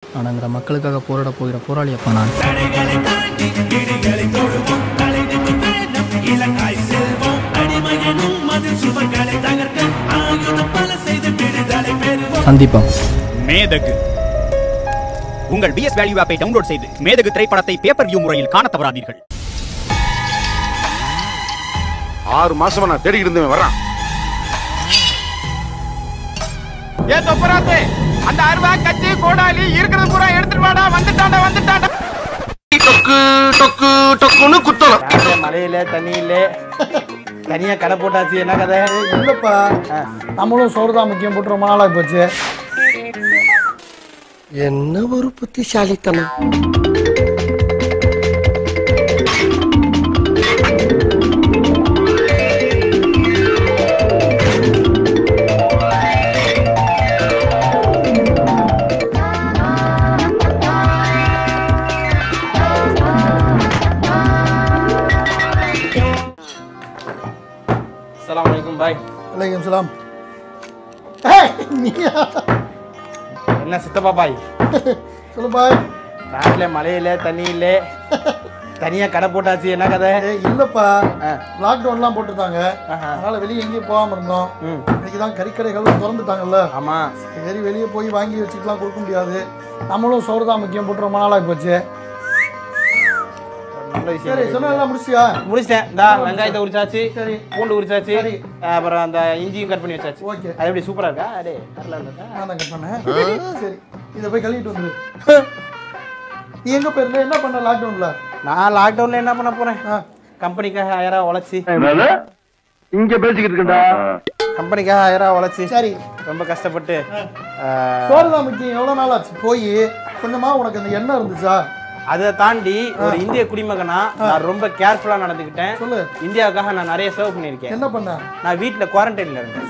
நானுங்கிற மக்களுக்காக போராட போகிற போராளி அப்பா நான் தடைகளை தாண்டி இடிகளை தொடுவோம் தலைநிமிர்ந்து வேணும் இலங்காய் செல்வோம் அடிமையனும் மதில் சுவர்களை தகர்க்க ஆயுதம் பல செய்து விடுதலை பெறுவோம் சந்திப்போம் மேதகு உங்கள் பிஎஸ் வேல்யூ ஆப்பை டவுன்லோட் செய்து மேதகு திரைப்படத்தை பேப்பர் வியூ முறையில் காணத் தவறாதீர்கள் ஆறு மாசமா நான் தேடிக்கிட்டு இருந்தவன் வர்றான் ஏ தொப்பராத்து அந்த அருவா கத்தி கோடாலி இருக்கிறது பூரா எடுத்துட்டு வாடா வந்துட்டாண்டா வந்துட்டாண்டா டொக்கு டொக்கு டொக்குன்னு குத்தலாம் மலையில தண்ணியில தனியா கடை போட்டாச்சு என்ன கதை இல்லப்பா நம்மளும் சோறு தான் முக்கியம் போட்டு ரொம்ப நாளாக போச்சு என்ன ஒரு புத்திசாலித்தனம் அஸ்ஸலாமு அலைக்கும் பாய் வலைக்கம் சலாம் ஏய், நீயா என்ன சித்தப்பா பாய் சொல்லு பாய் நாட்டுல மலையில தண்ணியில தனியா கடை போட்டாச்சு என்ன கதை ஏய் இல்லப்பா ஆ. லாக்டவுன்லாம் போட்டுருந்தாங்க ஆஹா. அதனால வெளியே எங்கேயும் போகாம இருந்தோம் ம். இன்னைக்கு தான் கறிக்கடைகள் திறந்துட்டாங்கல்ல ஆமா சரி வெளியே போய் வாங்கி வச்சுக்கலாம் கொடுக்க முடியாது நம்மளும் சோறு தான் முக்கியம் போட்டு ரொம்ப நாளாக போச்சு நல்ல சரி விஷயம் சொன்னதெல்லாம் முடிச்சியா முடிச்சிட்டேன் இந்தா வெங்காயத்தை உரிச்சாச்சு சரி பூண்டு உரிச்சாச்சு சரி. அப்புறம் அந்த இஞ்சியும் கட் பண்ணி வச்சாச்சு ஓகே அது எப்படி சூப்பரா இருக்கா அடே நல்லா இருக்கா நான் தான் கட் பண்ணேன் சரி இதை போய் கழுவிட்டு வந்துரு நீ எங்க போயிருந்த என்ன பண்ண லாக்டவுன்ல நான் லாக்டவுன்ல என்ன பண்ண போறேன் ஆ கம்பெனிக்காக ஆயிரம் உழைச்சி இங்க பேசிக்கிட்டு இருக்கா கம்பெனிக்காக ஆயிரம் உழைச்சி சரி ரொம்ப கஷ்டப்பட்டு ஆ, சோறு தான் முக்கியம் எவ்வளோ நாள் ஆச்சு போய் கொஞ்சமா உனக்கு அந்த எண்ணெய் இருந்துச்சா அதை தாண்டி ஒரு இந்திய குடிமகனா நான் ரொம்ப கேர்ஃபுல்லா நடந்துக்கிட்டேன் சொல்லு இந்தியாவுக்காக நான் நிறைய சேவ் பண்ணியிருக்கேன் என்ன பண்ண நான் வீட்ல குவாரண்டைன்ல இருந்தேன்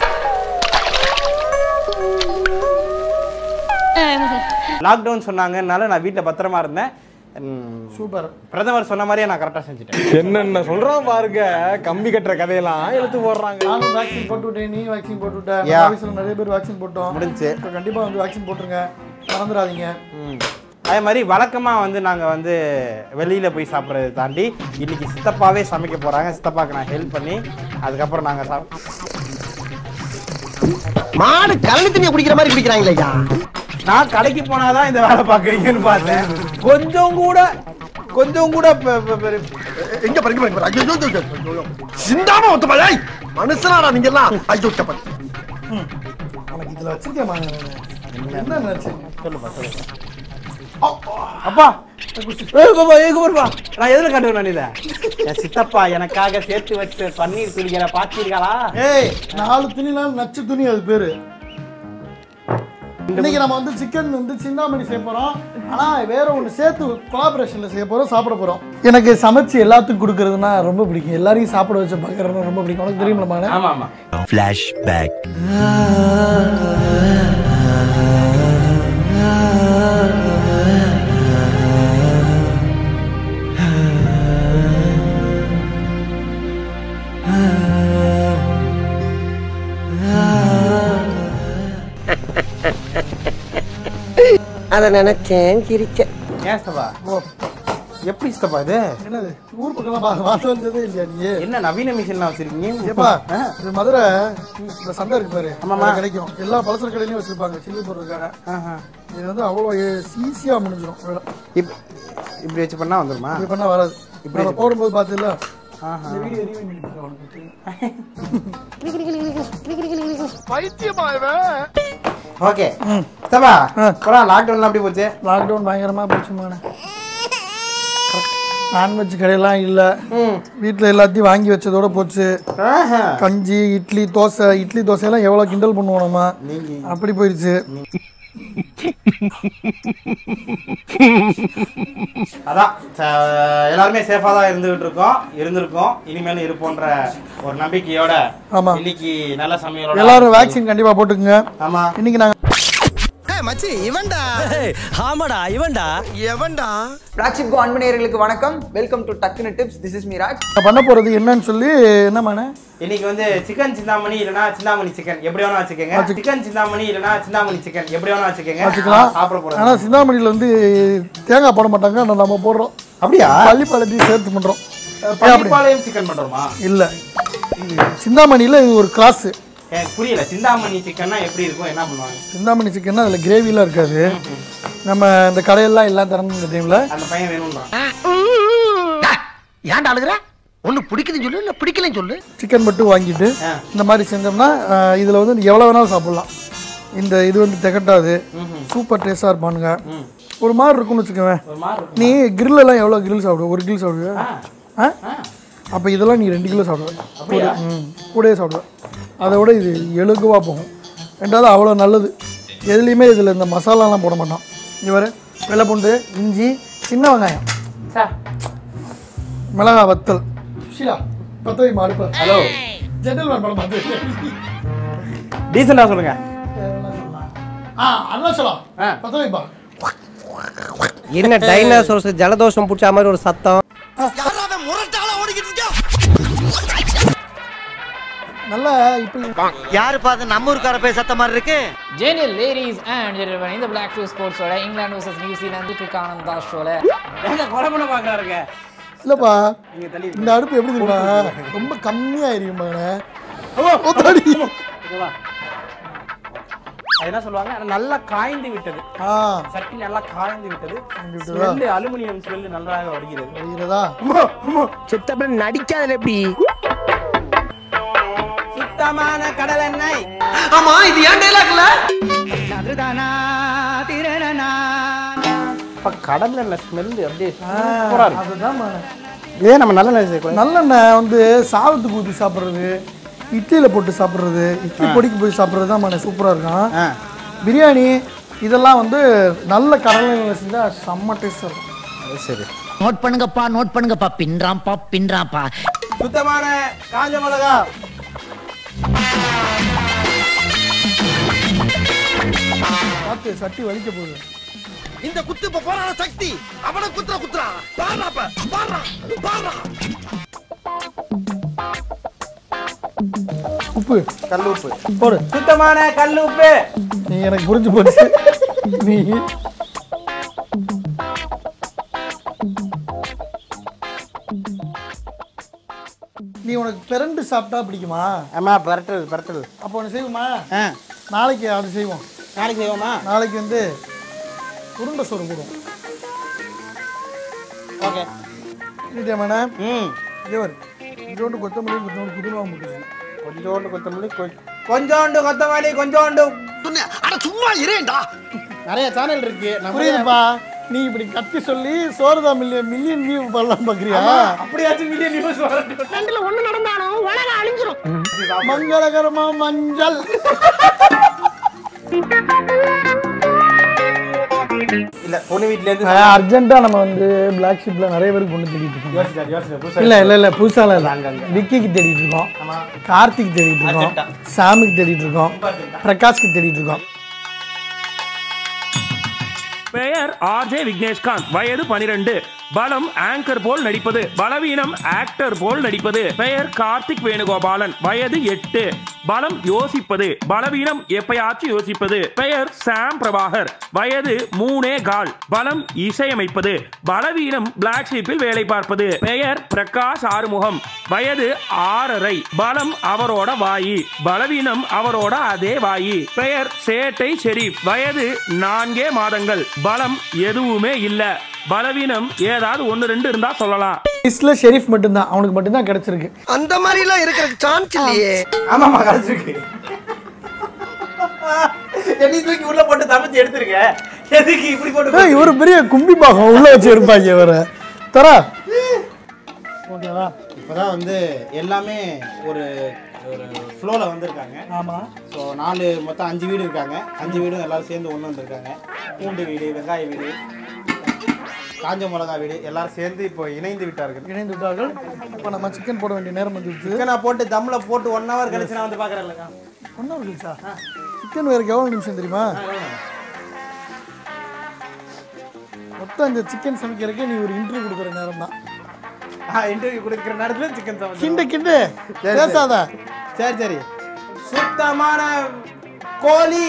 லாக்டவுன் சொன்னாங்கனால நான் வீட்ல பத்திரமா இருந்தேன் ம், சூப்பர் பிரதமர் சொன்ன மாதிரியே நான் கரெக்டா செஞ்சுட்டேன் என்னென்ன சொல்றான் பாருங்க கம்பி கட்டுற கதையெல்லாம் எடுத்து போடுறாங்க நானும் வேக்சின் போட்டு விட்டேன் நீ வேக்சின் போட்டு விட்ட Yeah. ஆஃபீஸில் நிறைய பேர் வேக்சின் போட்டோம் முடிஞ்சுச்சு. இப்போ கண்டிப்பாக வந்து வேக்சின் போட்டுருங்க மறந்துடாதீங்க ம். அதே மாதிரி வழக்கமா வந்து நாங்க வந்து வெளியில போய் சாப்பிட்றதை தாண்டி இன்னைக்கு சித்தப்பாவே சமைக்க போறாங்க சித்தப்பாக்கு நான் ஹெல்ப் பண்ணி அதுக்கப்புறம் நாங்க சாப் மாடு கழனி தண்ணியை குடிக்கிற மாதிரி குடிக்கிறாங்களே ஐயா நான் கடைக்கு போனாதான் இந்த வேலை பார்க்குறீங்கன்னு பார்த்தேன் கொஞ்சம் கூட கொஞ்சம் கூட ப- ப- ப- எங்க பாருங்க பாருங்க, ஐயோ, ஐயோ, ஐயோ, ஐயோ. சிந்தாம ஒத்து பாய் மனுஷனாடா நீங்க எல்லாம் ஐயோ சப்பன் உனக்கு இதில் வச்சிருக்கேன் என்ன நினச்சிங்க சொல்லுப்பா சொல்லுப்பா அப்பா ஏய் பாப்பா ஏய் குமர்ப்பா நான் எதுல காட்டுவேன் நான் இதை என் சித்தப்பா எனக்காக சேர்த்து வச்ச பன்னீர் துளிகளை பார்த்திருக்காளா ஏய் நாலு துணிலாம் நச்சு துணி அது பேரு இன்னைக்கு நம்ம வந்து சிக்கன் வந்து சிந்தாமணி செய்ய போறோம் ஆனா வேற ஒன்று சேர்த்து கொலாபரேஷன்ல செய்ய போறோம் சாப்பிட போறோம் எனக்கு சமைச்சு எல்லாத்துக்கும் கொடுக்கறதுனா ரொம்ப பிடிக்கும் எல்லாரையும் சாப்பிட வச்சு பார்க்கறதுனா ரொம்ப பிடிக்கும் உனக்கு தெரியுமா ஆமா ஆமா அத நினைச்சேன் சிரிச்சேன் ஏன் சித்தப்பா எப்படி சித்தப்பா இது என்னது ஊர் பக்கம்லாம் பா- பார்த்து வந்ததே இல்லையா நீ என்ன நவீன மிஷின்லாம் வச்சிருக்கீங்க ஏப்பா இது மதுரை இந்த சந்தை இருக்கு பாரு ஆமாம்மா. அங்க கிடைக்கும் எல்லா பலசர கடையிலயும் வச்சிருப்பாங்க சில்லி போடுறதுக்காக ஆஹா. இது வந்து அவ்வளோ ஈஸியா முடிஞ்சிடும் வேலை இப் இப்படி வச்சு பண்ணா வந்துருமா இப்படி பண்ணா வராது இப்படி நம்ம போடும்போது பார்த்துல ஆஹா. இந்த வீடியோ ரீவைண்ட் பண்ணி பாரு உனக்கு தெரியும். ஓகே சித்தப்பா அப்புறம் லாக்டவுன்ல எப்படி போச்சு லாக்டவுன் பயங்கரமா போச்சுமான நான்வெஜ் கடையெல்லாம் இல்லை வீட்டில் எல்லாத்தையும் வாங்கி வச்சதோட போச்சு ஆஹா. கஞ்சி இட்லி தோசை இட்லி தோசையெல்லாம் எவ்வளோ கிண்டல் பண்ணுவோம் நம்ம அப்படி போயிடுச்சு அதான் ச- எல்லாருமே சேஃபா தான் இருந்துகிட்டு இருக்கோம் இருந்திருக்கோம் இனிமேலும் இருப்போன்ற ஒரு நம்பிக்கையோட ஆமா. இன்னைக்கு நல்ல சமையலோட எல்லாரும் வேக்சின் கண்டிப்பாக போட்டுக்குங்க ஆமா இன்னைக்கு நாங்கள் மச்சி இவன்டா ஆமாடா இவன்டா எவன்டா பிளாக்ஷிப் கோ அன்பு வணக்கம் வெல்கம் டு டக்குனு டிப்ஸ் திஸ் இஸ் மீராஜ் நான் பண்ண போகிறது என்னன்னு சொல்லி என்ன பண்ண இன்னைக்கு வந்து சிக்கன் சிந்தாமணி இல்லனா சிந்தாமணி சிக்கன் எப்படி வேணா வச்சுக்கோங்க சிக்கன் சிந்தாமணி இல்லனா சிந்தாமணி சிக்கன் எப்படி வேணா வச்சுக்கோங்க வச்சுக்கலாம் சாப்பிட போறோம் ஆனால் சிந்தாமணியில் வந்து தேங்காய் போட மாட்டாங்க ஆனால் நம்ம போடுறோம் அப்படியா பள்ளிப்பாளையத்தையும் சேர்த்து பண்ணுறோம் பள்ளிப்பாளையம் சிக்கன் பண்றோமா இல்லை சிந்தாமணியில் இது ஒரு கிராஸு எனக்கு புரியல சிந்தாமணி சிக்கன்னா எப்படி இருக்கும் என்ன பண்ணுவாங்க சிந்தாமணி சிக்கன்னா அதில் கிரேவிலாம் இருக்காது நம்ம இந்த கடையெல்லாம் எல்லாம் திறந்து இந்த டைமில் அந்த பையன் வேணும்ன்றான் ஏன்டா அழுகுற ஒண்ணு பிடிக்குதுன்னு சொல்லு இல்ல பிடிக்கலன்னு சொல்லு சிக்கன் மட்டும் வாங்கிட்டு இந்த மாதிரி செஞ்சோம்னா இதில் வந்து எவ்வளோ வேணாலும் சாப்பிட்லாம் இந்த இது வந்து திகட்டாது சூப்பர் டேஸ்டாக இருப்பானுங்க ஒரு மாதிரி இருக்கும்னு வச்சுக்கோவேன் ஒரு மாதிரி இருக்கும். நீ grill எல்லாம் எவ்வளோ கிரில் சாப்பிடுவ ஒரு கிரில் சாப்பிடுவ ஆ அப்போ இதெல்லாம் நீ ரெண்டு கிலோ சாப்பிடுவேன் அப்படியா? ம் கூடயே சாப்பிடுவேன் அதை விட இது எழுகுவாக போகும் ரெண்டாவது அவ்வளோ நல்லது எதுலேயுமே இதில் இந்த மசாலாலாம் போட மாட்டோம் இவர் வெள்ளை பூண்டு இஞ்சி சின்ன வெங்காயம் சார் மிளகா வத்தல் சுஷிலா பத்த வை மாடுப்பா ஹலோ ஜென்டல்மேன் படம் பார்த்து டீசெண்டா சொல்லுங்க ஆ அருணாச்சலம் பத்த வைப்பா என்ன டைனாசோர்ஸ் ஜலதோஷம் பிடிச்ச மாதிரி ஒரு சத்தம் யாராவது முரட்டால ஓடிக்கிட்டு இருக்கா நல்லா இப்போ யாரு பார்த்து நம்ம ஊருக்கார போய் சத்த மாதிரி இருக்கு ஜெனியல் லேடிஸ் அண்ட் ஜென்டில்மேன் இந்த பிளாக் ஷூ ஸ்போர்ட்ஸோட இங்கிலாந்து வர்சஸ் நியூசிலாந்து ஆனந்தா ஷோல ஏங்க கொலை பண்ண பாக்குறாருங்க இல்லைப்பா நீங்க தள்ளி இந்த அடுப்பு எப்படி தெரியுமா ரொம்ப கம்மியாக எரியும் மகனே இதுவா? அது என்ன சொல்லுவாங்க நல்லா காய்ந்து விட்டது ஆ சட்டி நல்லா காய்ந்து விட்டது விட்டதா? ஸ்மெல்லு அலுமினியம் ஸ்மெல்லு நன்றாக வருகிறது வருகிறதா சித்தப்ப நடிக்காதல எப்படி சுத்தமான கடல் எண்ணெய் ஆமா இது ஏன் டைலாக்ல இப்ப கடல்ல ஸ்மெல்லு அப்படியே சூப்பரா இருக்கு அதுதான் மகனே. ஏன் நம்ம நல்ல நேரம் சேர்க்கலாம் நல்லெண்ணெய் வந்து சாதத்துக்கு ஊற்றி சாப்பிட்றது இட்லியில் போட்டு சாப்பிட்றது இட்லி பொடிக்கு போய் சாப்பிட்றது தான் மன சூப்பராக இருக்கும் பிரியாணி இதெல்லாம் வந்து நல்ல கடலையில் செஞ்சால் செம்ம டேஸ்ட்டாக இருக்கும் சரி நோட் பண்ணுங்கப்பா நோட் பண்ணுங்கப்பா பின்றாம்பா பின்றாம்பா சுத்தமான காஞ்ச மிளகா பார்த்து சட்டி வலிக்க போகுது இந்த குத்து இப்ப போறான சக்தி அவன குத்துற குத்துறா பாடுறா அப்ப, பாடுறா பாடுறா உப்பு கல் உப்பு போடு சுத்தமான கல் உப்பு நீ எனக்கு புரிஞ்சு போச்சு நீ நீ உனக்கு பிறண்டு சாப்பிட்டா பிடிக்குமா ஆமா பரட்டல் பரட்டல் அப்போ ஒன்று செய்வோமா ஆ நாளைக்கு அது செய்வோம் நாளைக்கு செய்வோமா நாளைக்கு வந்து உருண்டை சோறு போடுவோம் ஓகே நீட்டமான ம் இதேவர் கொஞ்சோண்டு கொத்தமல்லி கொஞ்சோண்டு புதினா போட்டு கொஞ்சோண்டு கொத்தமல்லி கொ- கொஞ்சோண்டு கொத்தமல்லி கொஞ்சோண்டு சொன்னேன் அட சும்மா இரேண்டா நிறைய சேனல் இருக்கு நம்ம புரியுதுப்பா நீ இப்படி கத்தி சொல்லி சோறுதா மில்லியன் மில்லியன் வியூ பண்ணலாம் பார்க்குறியா அப்படியாச்சும் வீடியோ நியூஸ் மங்களகரமா மஞ்சள் இல்ல பொண்ணு வீட்ல இருந்து அர்ஜென்ட்டா நம்ம வந்து பிளாக் ஷிப்ல நிறைய பேருக்கு பொண்ணு தேடிட்டு இருக்கோம் யோசிச்சாரு யோசிச்சாரு புதுசா இல்ல இல்ல இல்ல புதுசால இல்ல விக்கிக்கு தேடிட்டு இருக்கோம் கார்த்திக் தேடிட்டு இருக்கோம் சாமிக்கு தேடிட்டு இருக்கோம் பிரகாஷ்க்கு தேடிட்டு இருக்கோம் பெயர் ஆர்ஜே விக்னேஷ்காந்த் வயது பனிரெண்டு பலம் ஆங்கர் போல் நடிப்பது பலவீனம் ஆக்டர் போல் நடிப்பது பெயர் கார்த்திக் வேணுகோபாலன் வயது எட்டு பலம் யோசிப்பது பலவீனம் எப்பயாச்சும் யோசிப்பது பெயர் சாம் பிரபாகர் வயது மூணே கால் பலம் இசையமைப்பது பலவீனம் பிளாக் ஷீப்பில் வேலை பார்ப்பது பெயர் பிரகாஷ் ஆறுமுகம் வயது ஆறரை பலம் அவரோட வாயி பலவீனம் அவரோட அதே வாயி பெயர் சேட்டை ஷெரீப் வயது நான்கே மாதங்கள் பலம் எதுவுமே இல்ல பலவீனம் ஏதாவது ஒன்னு ரெண்டு இருந்தா சொல்லலாம் லிஸ்ட்ல ஷெரீஃப் மட்டும்தான் அவனுக்கு மட்டும்தான் கிடைச்சிருக்கு அந்த மாதிரி எல்லாம் இருக்கிற சான்ஸ் இல்லையே ஆமாமா கிடைச்சிருக்கு என்னை தூக்கி உள்ள போட்டு சமைச்சு எடுத்துருங்க எதுக்கு இப்படி போட்டு ஏய், இவரு பெரிய கும்பி பாகம் உள்ள வச்சு இருப்பாங்க இவர தரா ஓகேவா இப்போதான் வந்து எல்லாமே ஒரு ஒரு ஃப்ளோவில் வந்திருக்காங்க ஆமா ஸோ நாலு மொத்தம் அஞ்சு வீடு இருக்காங்க அஞ்சு வீடும் எல்லாரும் சேர்ந்து ஒன்று வந்திருக்காங்க பூண்டு வீடு வெங்காய வீடு காஞ்ச மிளகா வீடு எல்லாரும் சேர்ந்து இப்போ இணைந்து விட்டார்கள் இணைந்து விட்டார்கள் இப்போ நம்ம சிக்கன் போட வேண்டிய நேரம் வந்துருச்சு சிக்கனை போட்டு தம்மில் போட்டு ஒன் ஹவர் கழிச்சு நான் வந்து பார்க்குறேன் ஒன்றும் இருக்குச்சா சிக்கன் வேறு எவ்வளோ நிமிஷம் தெரியுமா மொத்தம் இந்த சிக்கன் சமைக்கிறதுக்கு நீ ஒரு இன்டர்வியூ கொடுக்குற நேரம் தான் இன்டர்வியூ கொடுக்குற நேரத்துல சிக்கன் சமைச்சு கிண்டு கிண்டு பேசாத சரி சரி சுத்தமான கோழி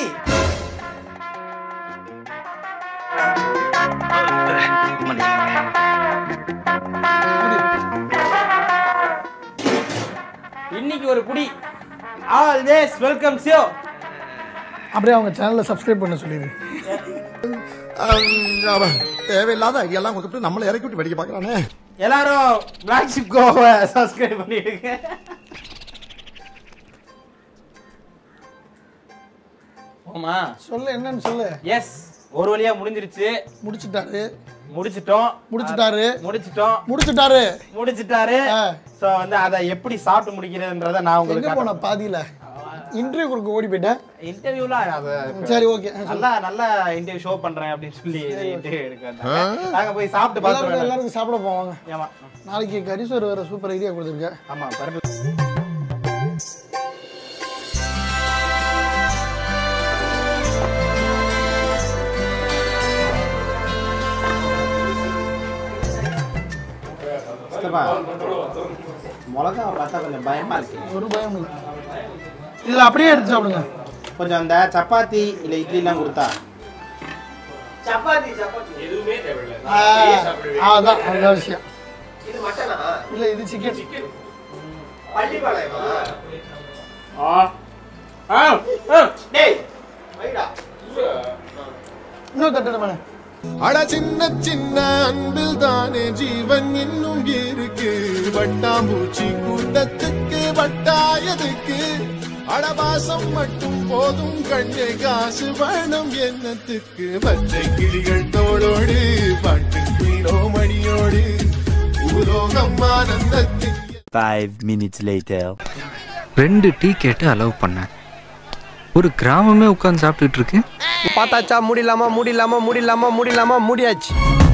இன்னைக்கு ஒரு புடி ஆல்வேஸ் வெல்கம் சியோ அப்படியே அவங்க சேனலை சப்ஸ்கிரைப் பண்ண சொல்லிடு தேவையில்லாத ஐடியாலாம் கொடுத்துட்டு நம்மளை இறக்கி விட்டு வெடிக்க பார்க்கறானே எல்லாரும் பிளாக் ஷிப் கோவை சப்ஸ்கிரைப் பண்ணிடுங்க ஆமா சொல்லு என்னன்னு சொல்லு எஸ் ஒரு வழியா முடிஞ்சிருச்சு முடிச்சிட்டாரு முடிச்சிட்டோம் முடிச்சிட்டாரு முடிச்சிட்டோம் முடிச்சிட்டாரு முடிச்சிட்டாரு சோ வந்து அதை எப்படி சாப்பிட்டு முடிக்கிறதுன்றத நான் எங்க உங்களுக்கு போன பாதியில இன்டர்வியூ கொடுக்க ஓடி போயிட்டேன் இன்டர்வியூல அது சரி, okay. நல்லா நல்லா இன்டர்வியூ ஷோ பண்றேன் அப்படின்னு சொல்லி இன்டர்வியூ எடுக்க வந்தாங்க. நாங்க போய் சாப்பிட்டு எல்லாருக்கும் பார்த்துருவோம் எல்லாருக்கும் சாப்பிட போவாங்க ஆமா நாளைக்கு கரிசோர் வேற சூப்பர் ஐடியா கொடுத்துருக்க ஆமா பரப்பு சித்தப்பா, மிளகா பார்த்தா கொஞ்சம் பயமா இருக்கு ஒரு பயம் இல்லை இதுல அப்படியே எடுத்து சாப்பிடுங்க கொஞ்சம் அந்த சப்பாத்தி இல்ல இட்லி எல்லாம் கொடுத்தா சப்பாத்தி சப்பாத்தி எதுவுமே ஆ, ஆ, அதான் அதான் விஷயம் இது மட்டனா இல்ல இது சிக்கன் பள்ளிப்பாளையமா ஆ ஆ டேய் வைடா இன்னும் தட்டு மேடம் அட சின்ன சின்ன அன்பில் தானே ஜீவன் இன்னும் இருக்கு வட்டாம்பூச்சி கூட்டத்துக்கு வட்டாயதுக்கு அடவாசம் மட்டும் போதும் கண்ணே காசு வேணும் எண்ணத்துக்கு பச்சை கிளிகள் தோளோடு பாட்டு குயிலோ மணியோடு பூலோகம் ஆனந்தத்துக்கு Five minutes later. ரெண்டு டீ கேட்டு அலோவ் பண்ணேன் ஒரு கிராமமே உட்காந்து சாப்பிட்டுட்டு இருக்கு பார்த்தாச்சா முடியலாமா முடியலாமா முடியலாமா முடியலாமா முடியாச்சு